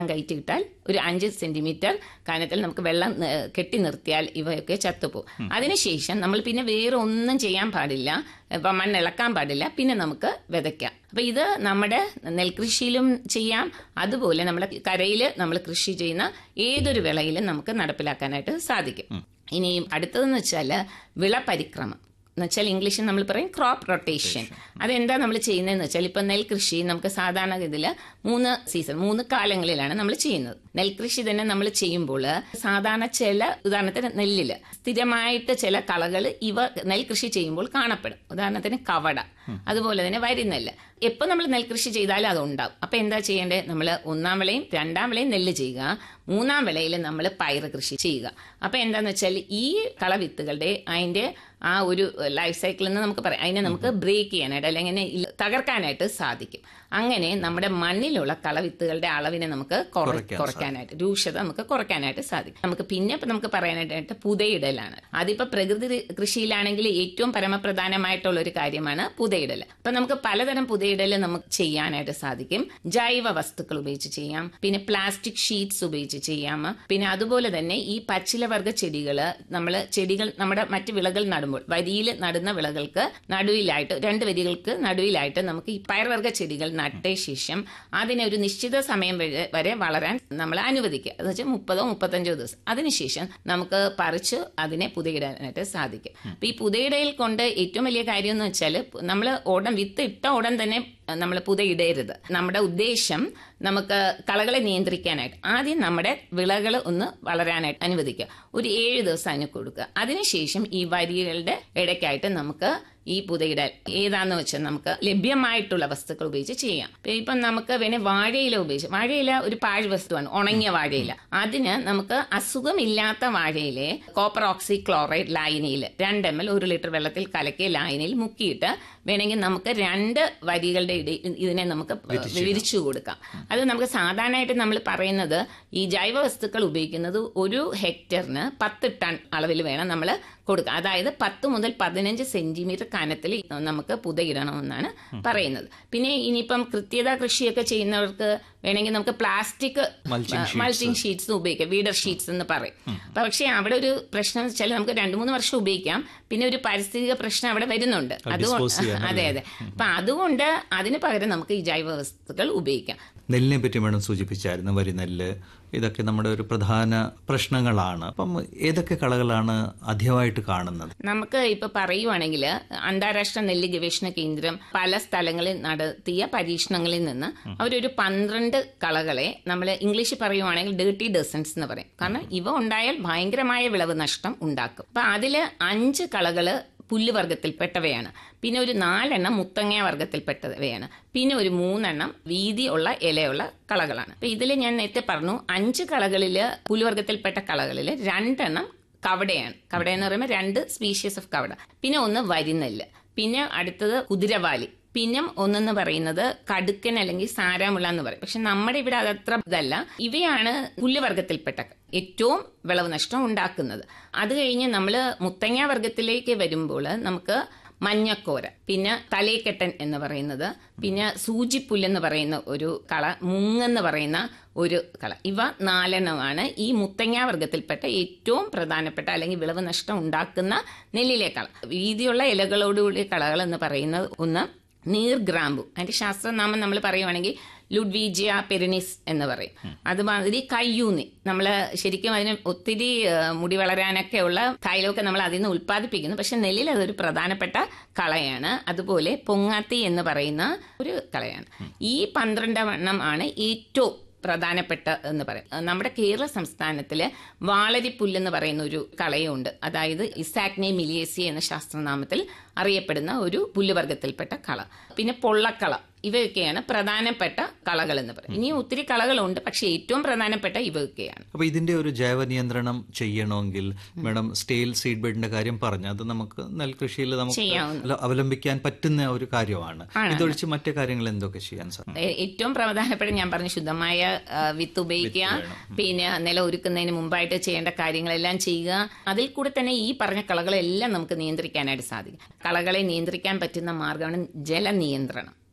കയറ്റിയിട്ടാൽ ഒരു അഞ്ച് സെന്റിമീറ്റർ കനത്തിൽ നമുക്ക് വെള്ളം ന- കെട്ടി നിർത്തിയാൽ ഇവയൊക്കെ ചത്തുപോകും അതിനുശേഷം നമ്മൾ പിന്നെ വേറെ ഒന്നും ചെയ്യാൻ പാടില്ല ഇപ്പം മണ്ണ് ഇളക്കാൻ പാടില്ല പിന്നെ നമുക്ക് വിതയ്ക്കാം അപ്പൊ ഇത് നമ്മുടെ നെൽകൃഷിയിലും ചെയ്യാം അതുപോലെ നമ്മുടെ കരയിൽ നമ്മൾ കൃഷി ചെയ്യുന്ന ഏതൊരു വിളയിലും നമുക്ക് നടപ്പിലാക്കാനായിട്ട് സാധിക്കും ഇനി അടുത്തതെന്ന് വെച്ചാൽ വിള പരിക്രമം എന്ന് വെച്ചാൽ ഇംഗ്ലീഷിൽ നമ്മൾ പറയും ക്രോപ്പ് റൊട്ടേഷൻ അതെന്താ നമ്മൾ ചെയ്യുന്നതെന്ന് വെച്ചാൽ ഇപ്പം നെൽകൃഷി നമുക്ക് സാധാരണ ഇതിൽ മൂന്ന് സീസൺ മൂന്ന് കാലങ്ങളിലാണ് നമ്മൾ ചെയ്യുന്നത് നെൽകൃഷി തന്നെ നമ്മൾ ചെയ്യുമ്പോൾ സാധാരണ ചില ഉദാഹരണത്തിന് നെല്ലില് സ്ഥിരമായിട്ട് ചില കളകൾ ഇവ നെൽകൃഷി ചെയ്യുമ്പോൾ കാണപ്പെടും ഉദാഹരണത്തിന് കവട അതുപോലെ തന്നെ വരിനെല്ല് എപ്പോൾ നമ്മൾ നെൽകൃഷി ചെയ്താലും അത് ഉണ്ടാവും അപ്പൊ എന്താ ചെയ്യേണ്ടത് നമ്മൾ ഒന്നാം വിളയും രണ്ടാം വിളയും നെല്ല് ചെയ്യുക മൂന്നാം വിളയിൽ നമ്മൾ പയറ് കൃഷി ചെയ്യുക അപ്പൊ എന്താന്ന് വെച്ചാൽ ഈ കളവിത്തുകളുടെ അതിന്റെ ആ ഒരു ലൈഫ് സൈക്കിൾ എന്ന് നമുക്ക് പറയാം അതിനെ നമുക്ക് ബ്രേക്ക് ചെയ്യാനായിട്ട് അല്ലെങ്കിൽ അതിനെ ഇല്ല- തകർക്കാനായിട്ട് സാധിക്കും അങ്ങനെ നമ്മുടെ മണ്ണിലുള്ള കളവിത്തുകളുടെ അളവിനെ നമുക്ക് കുറ- കുറയ്ക്കാൻ കുറയ്ക്കാനായിട്ട് രൂക്ഷത നമുക്ക് കുറയ്ക്കാനായിട്ട് സാധിക്കും നമുക്ക് പിന്നെ ഇപ്പൊ നമുക്ക് പറയാനായിട്ട് പുതയിടലാണ് അതിപ്പോ പ്രകൃതി കൃഷിയിലാണെങ്കിൽ ഏറ്റവും പരമപ്രധാനമായിട്ടുള്ള ഒരു കാര്യമാണ് പുതയിടൽ അപ്പൊ നമുക്ക് പലതരം പുതയിടൽ നമുക്ക് ചെയ്യാനായിട്ട് സാധിക്കും ജൈവ വസ്തുക്കൾ ഉപയോഗിച്ച് ചെയ്യാം പിന്നെ പ്ലാസ്റ്റിക് ഷീറ്റ്സ് ഉപയോഗിച്ച് ചെയ്യാം പിന്നെ അതുപോലെ തന്നെ ഈ പച്ചിലവർഗ ചെടികള് നമ്മൾ ചെടികൾ നമ്മുടെ മറ്റ് വിളകൾ നടുമ്പോൾ വരിയിൽ നടുന്ന വിളകൾക്ക് നടുവിലായിട്ട് രണ്ട് വരികൾക്ക് നടുവിലായിട്ട് നമുക്ക് ഈ പയർവർഗ ചെടികൾ നട്ട ശേഷം അതിനെ ഒരു നിശ്ചിത സമയം വരെ- വരെ വളരാൻ നമ്മൾ അനുവദിക്കുക എന്ന് വെച്ചാൽ മുപ്പതോ മുപ്പത്തഞ്ചോ ദിവസം അതിനുശേഷം നമുക്ക് പറിച്ച് അതിനെ പുതയിടാനായിട്ട് സാധിക്കും അപ്പൊ ഈ പുതയിടയിൽ കൊണ്ട് ഏറ്റവും വലിയ കാര്യം എന്ന് വെച്ചാൽ നമ്മൾ ഉടൻ വിത്ത് ഇട്ട ഉടൻ തന്നെ നമ്മൾ പുതയിടരുത് നമ്മുടെ ഉദ്ദേശം നമുക്ക് കളകളെ നിയന്ത്രിക്കാനായിട്ട് ആദ്യം നമ്മുടെ വിളകൾ ഒന്ന് വളരാനായിട്ട് അനുവദിക്കുക ഒരു ഏഴ് ദിവസം അതിന് കൊടുക്കുക അതിനുശേഷം ഈ വരികളുടെ ഇടയ്ക്കായിട്ട് നമുക്ക് ഈ പുതയിടൽ ഏതാന്ന് വെച്ചാൽ നമുക്ക് ലഭ്യമായിട്ടുള്ള വസ്തുക്കൾ ഉപയോഗിച്ച് ചെയ്യാം ഇപ്പൊ ഇപ്പം നമുക്ക് വേണേ വാഴയില ഉപയോഗിച്ച് വാഴയില ഒരു പാഴ് വസ്തുവാണ് ഉണങ്ങിയ വാഴയില അതിന് നമുക്ക് അസുഖമില്ലാത്ത വാഴയിലെ കോപ്പർ ഓക്സി ക്ലോറൈഡ് ലായനിയിൽ രണ്ട് എം എൽ ഒരു ലിറ്റർ വെള്ളത്തിൽ കലക്കിയ ലായനിയിൽ മുക്കിയിട്ട് വേണമെങ്കിൽ നമുക്ക് രണ്ട് വരികളുടെ ഇടയിൽ ഇതിനെ നമുക്ക് വിരിച്ചു കൊടുക്കാം അത് നമുക്ക് സാധാരണയായിട്ട് നമ്മൾ പറയുന്നത് ഈ ജൈവ വസ്തുക്കൾ ഉപയോഗിക്കുന്നത് ഒരു ഹെക്ടറിന് പത്ത് ടൺ അളവിൽ വേണം നമ്മൾ കൊടുക്കുക അതായത് പത്ത് മുതൽ പതിനഞ്ച് സെന്റിമീറ്റർ കനത്തിൽ നമുക്ക് പുതയിടണമെന്നാണ് പറയുന്നത് പിന്നെ ഇനിയിപ്പം കൃത്യത കൃഷിയൊക്കെ ചെയ്യുന്നവർക്ക് വേണമെങ്കിൽ നമുക്ക് plastic Mulching sheets. Mulching sheets ഉപയോഗിക്കാം വീഡർ ഷീറ്റ്സ് എന്ന് പറയും അപ്പൊ പക്ഷേ അവിടെ ഒരു പ്രശ്നം എന്ന് വെച്ചാൽ നമുക്ക് രണ്ടു മൂന്ന് വർഷം ഉപയോഗിക്കാം പിന്നെ ഒരു പാരിസ്ഥിതിക പ്രശ്നം അവിടെ വരുന്നുണ്ട് അത് അതുകൊണ്ട് dispose ചെയ്യാൻ അതെ അതെ അപ്പൊ അതുകൊണ്ട് അതിന് പകരം നമുക്ക് ഈ ജൈവ വസ്തുക്കൾ ഉപയോഗിക്കാം നെല്ലിനെ പറ്റി മേഡം സൂചിപ്പിച്ചായിരുന്നു വരി നെല്ല് ഇതൊക്കെ നമ്മുടെ ഒരു പ്രധാന പ്രശ്നങ്ങളാണ് അപ്പം ഏതൊക്കെ കളകളാണ് അധികമായിട്ട് കാണുന്നത് നമുക്ക് ഇപ്പൊ പറയുവാണെങ്കിൽ അന്താരാഷ്ട്ര നെല്ല് ഗവേഷണ കേന്ദ്രം പല സ്ഥലങ്ങളിൽ നടത്തിയ പരീക്ഷണങ്ങളിൽ നിന്ന് അവരൊരു പന്ത്രണ്ട് കളകളെ നമ്മൾ ഇംഗ്ലീഷിൽ പറയുവാണെങ്കിൽ ഡേർട്ടി ഡസൻസ് എന്ന് പറയും കാരണം ഇവ ഉണ്ടായാൽ ഭയങ്കരമായ വിളവ് നഷ്ടം ഉണ്ടാക്കും അപ്പൊ അതില് അഞ്ച് കളകള് പുല്ലുവർഗത്തിൽപ്പെട്ടവയാണ് പിന്നെ ഒരു നാലെണ്ണം മുത്തങ്ങ വർഗത്തിൽപ്പെട്ടവയാണ് പിന്നെ ഒരു മൂന്നെണ്ണം വീതിയുള്ള ഇലയുള്ള കളകളാണ് അപ്പൊ ഇതിൽ ഞാൻ നേരത്തെ പറഞ്ഞു അഞ്ച് കളകളില് പുല്ലുവർഗത്തിൽപ്പെട്ട കളകളില് രണ്ടെണ്ണം കവടയാണ് കവട എന്ന് പറയുമ്പോൾ രണ്ട് സ്പീഷ്യസ് ഓഫ് കവട പിന്നെ ഒന്ന് വരിനെല്ല് പിന്നെ അടുത്തത് കുതിരവാലി പിന്നെ ഒന്നെന്ന് പറയുന്നത് കടുക്കൻ അല്ലെങ്കിൽ സാരാമുള്ള എന്ന് പറയും പക്ഷെ നമ്മുടെ ഇവിടെ അതത്ര ഇതല്ല ഇവയാണ് പുല്ലുവർഗത്തിൽപ്പെട്ട ഏറ്റവും വിളവ് നഷ്ടം ഉണ്ടാക്കുന്നത് അത് കഴിഞ്ഞ് നമ്മൾ മുത്തങ്ങ വർഗത്തിലേക്ക് വരുമ്പോൾ നമുക്ക് മഞ്ഞക്കോര പിന്നെ തലേക്കെട്ടൻ എന്ന് പറയുന്നത് പിന്നെ സൂചിപ്പുല്ല് എന്ന് പറയുന്ന ഒരു കള മുങ്ങെന്ന് പറയുന്ന ഒരു കള ഇവ നാലെണ്ണമാണ് ഈ മുത്തങ്ങ വർഗത്തിൽപ്പെട്ട ഏറ്റവും പ്രധാനപ്പെട്ട അല്ലെങ്കിൽ വിളവ് നഷ്ടം ഉണ്ടാക്കുന്ന നെല്ലിലെ കള വീതിയുള്ള ഇലകളോടുകൂടിയ കളകൾ എന്ന് പറയുന്നത് ഒന്ന് നീർഗ്രാമ്പു അതിന്റെ ശാസ്ത്രനാമം നമ്മൾ പറയുവാണെങ്കിൽ ലുഡ്വീജിയ പെരിനിസ് എന്ന് പറയും അതുമാതിരി കയ്യൂന്നി നമ്മൾ ശരിക്കും അതിന് ഒത്തിരി ആ, മുടി വളരാനൊക്കെ ഉള്ള തൈലമൊക്കെ നമ്മൾ അതിൽ നിന്ന് ഉൽപ്പാദിപ്പിക്കുന്നു പക്ഷെ നെല്ലിൽ അതൊരു പ്രധാനപ്പെട്ട കളയാണ് അതുപോലെ പൊങ്ങാത്തി എന്ന് പറയുന്ന ഒരു കളയാണ് ഈ പന്ത്രണ്ടെണ്ണം ആണ് ഏറ്റവും പ്രധാനപ്പെട്ട എന്ന് പറയും നമ്മുടെ കേരള സംസ്ഥാനത്തില് വാളരിപ്പുല്ല് എന്ന് പറയുന്ന ഒരു കളയുണ്ട് അതായത് ഇസാക്നെ മിലിയേസി എന്ന ശാസ്ത്രനാമത്തിൽ അറിയപ്പെടുന്ന ഒരു പുല്ലുവർഗത്തിൽപ്പെട്ട കള പിന്നെ പൊള്ളക്കള ഇവയൊക്കെയാണ് പ്രധാനപ്പെട്ട കളകൾ എന്ന് പറയും ഇനിയും ഒത്തിരി കളകളുണ്ട് പക്ഷെ ഏറ്റവും പ്രധാനപ്പെട്ട ഇവയൊക്കെയാണ് അപ്പൊ ഇതിന്റെ ഒരു ജൈവ നിയന്ത്രണം ചെയ്യണമെങ്കിൽ മേഡം സ്റ്റെയിൽ സീഡ് ബെഡിന്റെ കാര്യം പറഞ്ഞു അത് നമുക്ക് നെൽകൃഷിയിൽ നമുക്ക് ചെയ്യാവുന്ന. അല- അവലംബിക്കാൻ പറ്റുന്ന ഒരു കാര്യമാണ് ഇതൊഴിച്ച് മറ്റു കാര്യങ്ങൾ എന്തൊക്കെ ചെയ്യാൻ സാധിക്കും ഏ- ഏറ്റവും പ്രധാനപ്പെട്ട ഞാൻ പറഞ്ഞു ശുദ്ധമായ ആ, വിത്ത് ഉപയോഗിക്കുക പിന്നെ നില ഒരുക്കുന്നതിന് മുമ്പായിട്ട് ചെയ്യേണ്ട കാര്യങ്ങളെല്ലാം ചെയ്യുക അതിൽ കൂടെ തന്നെ ഈ പറഞ്ഞ കളകളെല്ലാം നമുക്ക് നിയന്ത്രിക്കാനായിട്ട് സാധിക്കും കളകളെ നിയന്ത്രിക്കാൻ പറ്റുന്ന മാർഗമാണ് ജലനിയന്ത്രണം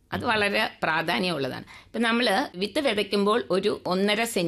അത് വളരെ പ്രാധാന്യമുള്ളതാണ് ഇപ്പം നമ്മൾ വിത്ത് വിതയ്ക്കുമ്പോൾ ഒരു ഒന്നര സെന്റി